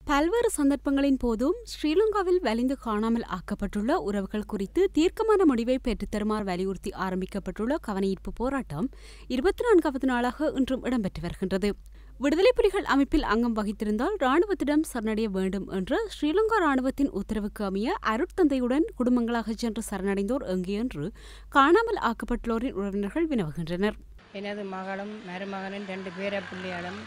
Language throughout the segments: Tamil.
பல்வேறு சந்தர்ப்பங்களின் போதும் ஸ்ரீலங்காவில் வலிந்து காணாமல் ஆக்கப்பட்டுள்ள உறவுகள் குறித்து தீர்க்கமான முடிவை பெற்றுத்தருமாறு வலியுறுத்தி ஆரம்பிக்கப்பட்டுள்ள கவனஈர்ப்பு போராட்டம் இருபத்தி நான்காவது நாளாக இன்றும் இடம்பெற்று வருகின்றது விடுதலை புலிகள் அமைப்பில் அங்கம் வகித்திருந்தால் ராணுவத்திடம் சரணடைய வேண்டும் என்ற ஸ்ரீலங்கா ராணுவத்தின் உத்தரவுக்கு அமைய அருட்தந்தையுடன் குடும்பங்களாக சென்று சரணடைந்தோர் எங்கே என்று காணாமல் ஆக்கப்பட்டுள்ளோரின் உறவினர்கள் வினவுகின்றனர் எனது மகளும் மருமகனும் ரெண்டு பேர பிள்ளைகளும்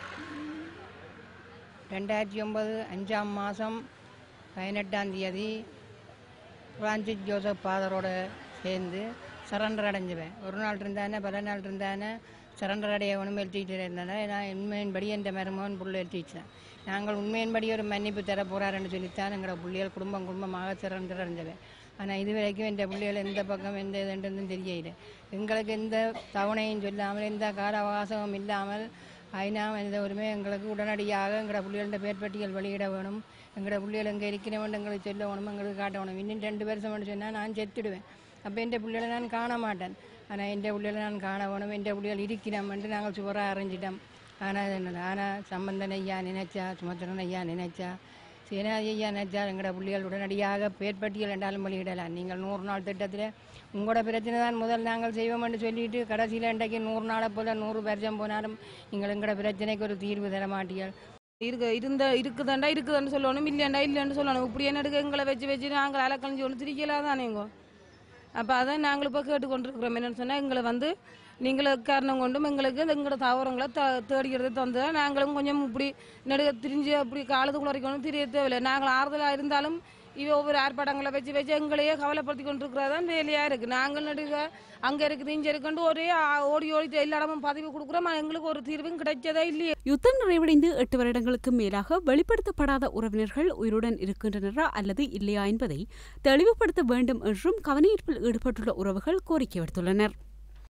ரெண்டாயிரத்தி ஒன்பது அஞ்சாம் மாதம் பதினெட்டாம் தேதி பிரான்சிஸ் ஜோசப் ஃபாதரோட சேர்ந்து சரண்டர் அடைஞ்சுவேன் ஒரு நாள் இருந்தானே பல நாள் இருந்தானே சரண்டர் அடைய ஒன்று எழுத்திட்டு இருந்தேன் நான் உண்மையின்படி என் மருமகன் புள்ள எழுத்திச்சேன் நாங்கள் உண்மையின்படி ஒரு மன்னிப்பு தர போகிறாருன்னு சொல்லித்தான் எங்களோட பிள்ளைகள் குடும்பம் குடும்பமாக சரண்டர் அடைஞ்சவேன் ஆனால் இது வரைக்கும் எந்த பிள்ளைகள் எந்த பக்கம் எந்த இதுன்றதும் தெரியல எங்களுக்கு எந்த தவணையும் சொல்லாமல் எந்த கால அவகாசமும் இல்லாமல் ஐநா மனித உரிமை எங்களுக்கு உடனடியாக எங்களோட புள்ளிகளோட பேர் பட்டியல் வெளியிட வேணும் எங்களோட புள்ளிகள் எங்கே இருக்கிறவன் எங்களுக்கு சொல்ல வேணும் எங்களுக்கு காட்ட வேணும் இன்னும் ரெண்டு வருஷம் சொன்னால் நான் செத்துடுவேன் அப்போ என் பிள்ளைகளை நான் காண மாட்டேன் ஆனால் என் பிள்ளைகளை நான் காண வேணும் என் பிள்ளைகள் இருக்கிறோம் என்று நாங்கள் சுவராக அறிஞ்சிட்டோம் ஆனால் என்னது ஆனால் சம்பந்தன் ஐயா நினைச்சா சுமத்திரன் ஐயா நினைச்சா சேனாதி ஐயா நினைச்சா எங்களோட பிள்ளைகள் உடனடியாக பேர் பட்டியல் என்றாலும் வெளியிடலாம் நீங்கள் நூறு நாள் திட்டத்தில் உங்களோட பிரச்சனை தான் முதல் நாங்கள் செய்வோம் என்று சொல்லிட்டு கடைசியில் இன்றைக்கு நூறு நாளை போல நூறு வருஷம் போனாலும் நீங்கள் எங்களோட பிரச்சனைக்கு ஒரு தீர்வு தர மாட்டீர்கள் இருக்கு இருந்த இருக்குதாண்டா இருக்குதுன்னு சொல்லணும் இல்லையாண்டா இல்லைன்னு சொல்லணும் இப்படி என்ன எடுக்க எங்களை வச்சு வச்சு நாங்கள் அலக்கழிஞ்சு ஒன்று திரிக்கலாம் தானேங்கோ அப்போ அதான் நாங்கள் இப்போ கேட்டுக்கொண்டிருக்கிறோம் என்னன்னு சொன்னால் எங்களை வந்து நீங்கள் காரணம் கொண்டும் எங்களுக்கு எங்களோட தாவரங்களை த தேடிக்கிறது தந்து நாங்களும் கொஞ்சம் இப்படி நடுக திரிஞ்சு அப்படி காலத்துக்குள்ள வரைக்கும் தெரிய தேவையில்லை நாங்கள் ஆறுதலாக இருந்தாலும் இவ ஒவ்வொரு ஆர்ப்பாட்டங்களை வச்சு வச்சு எங்களையே கவலைப்படுத்தி கொண்டிருக்கிறதான் வேலையாக இருக்குது நாங்கள் நடுக அங்கே இருக்குது இங்கே இருக்குன்ட்டு ஒரே ஆ- ஓடி ஓடி எல்லா இடமும் பதவி கொடுக்குறோம் ஆனா எங்களுக்கு ஒரு தீர்வும் கிடைச்சதே இல்லையே யுத்தம் நிறைவடைந்து எட்டு வருடங்களுக்கு மேலாக வெளிப்படுத்தப்படாத உறவினர்கள் உயிருடன் இருக்கின்றனரா அல்லது இல்லையா என்பதை தெளிவுபடுத்த வேண்டும் என்றும் கவனஈர்ப்பில் ஈடுபட்டுள்ள உறவுகள் கோரிக்கை விடுத்துள்ளனர்